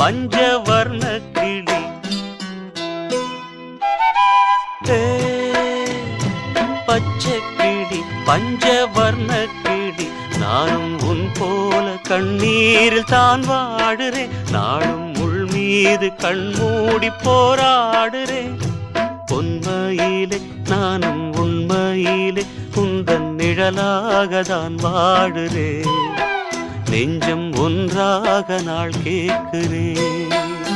பஞ்சவர்ண கிளி ஏ, பச்சை கிளி பஞ்சவர்ண கிளி நானும் உன் போல கண்ணீரில் தான் வாடுறேன் நாளும் முள் மீது கண்மூடி போராடுறேன் உண்மையிலே நானும் உண்மையிலே உந்தன் நிழலாக தான் வாடுறேன் நெஞ்சம் ஒன்றாக நாள் கேட்கிறேன்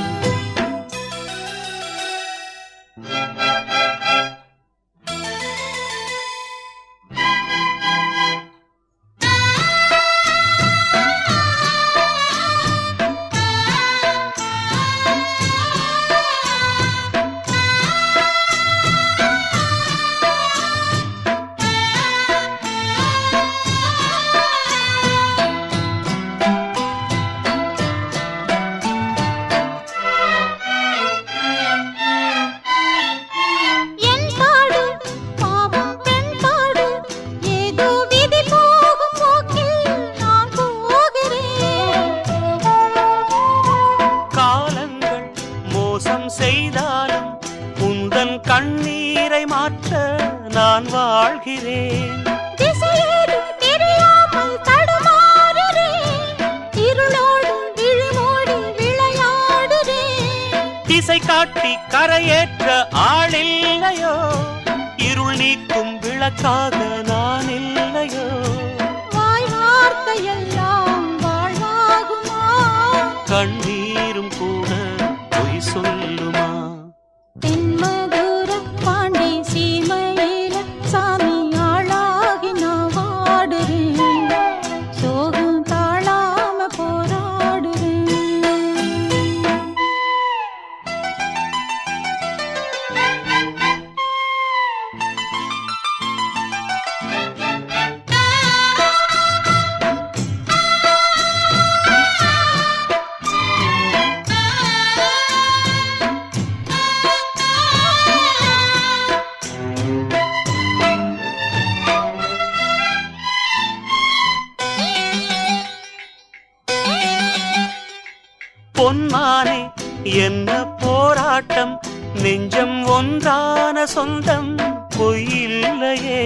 என் பாடு பாவம் பெண் பாடு ஏதோ விதி போகும் போக்கில் நான் போகிறேன் காலங்கள் மோசம் செய்தாலும் உந்தன் கண்ணீரை மாற்ற நான் வாழ்கிறேன் திசையேதும் தெரியாமல் தடுமாறுறேன் இருளோடு விழிமூடி விளையாடுறேன் திசை காட்டி கரையேற்ற ஆளில்லையோ இருள் நீக்கும் விளக்காக நான் இல்லையோ வாய் வார்த்தையெல்லாம் வாழ்வாகுமா கண்ணீரும் கூட பொய் சொல்லுமா தென்மதுர பாண்டி சீமையில சாமி ஆளாகி நான் வாடுறேன் சோகம் தாழாம போராடுறேன் பொன்மானே என்ன போராட்டம் நெஞ்சம் ஒன்றான சொந்தம் பொய்யில்லையே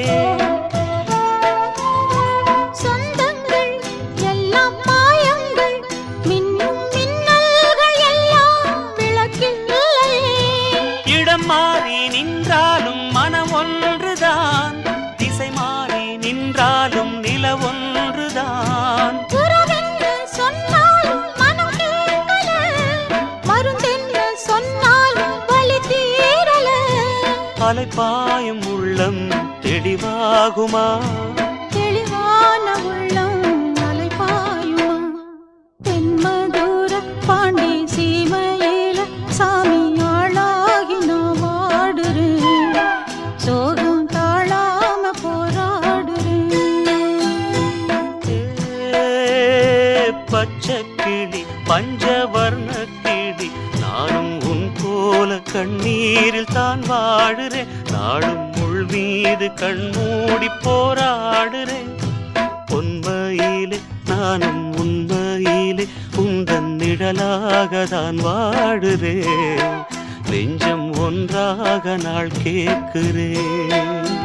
சொந்தங்கள் எல்லாம் மாயங்கள் மின்னும் மின்னல்கள் எல்லாம் விளக்கில்லையே இடம் மாறி நின்றாலும் மனம் ஒன்றுதான் திசை மாறி நின்றாலும் நில ஒன்றுதான் உறவென்று சொன்னாலும் மனம் கேட்கல மருந்தென்று சொன்னாலும் வலி தீரல அலைப்பாயும் உள்ளம் தெளிவாகுமா தெளிவான உள்ளம் அலைபாயுமா தென்மதூர பாண்டி சீமையில சாமி ஆளாகி நான் வாடுறேன் சோகம் தாழாம போராடுறேன் ஏ, பச்சை கிளி பஞ்சவர்ண கிளி நானும் உன் போல கண்ணீரில் தான் வாடுறேன் நாளும் முள் மீது கண்மூடி போராடுறேன் உண்மையிலே நானும் உண்மையிலே உந்தன் நிழலாக தான் வாடுறேன் நெஞ்சம் ஒன்றாக நாள் கேட்கிறேன்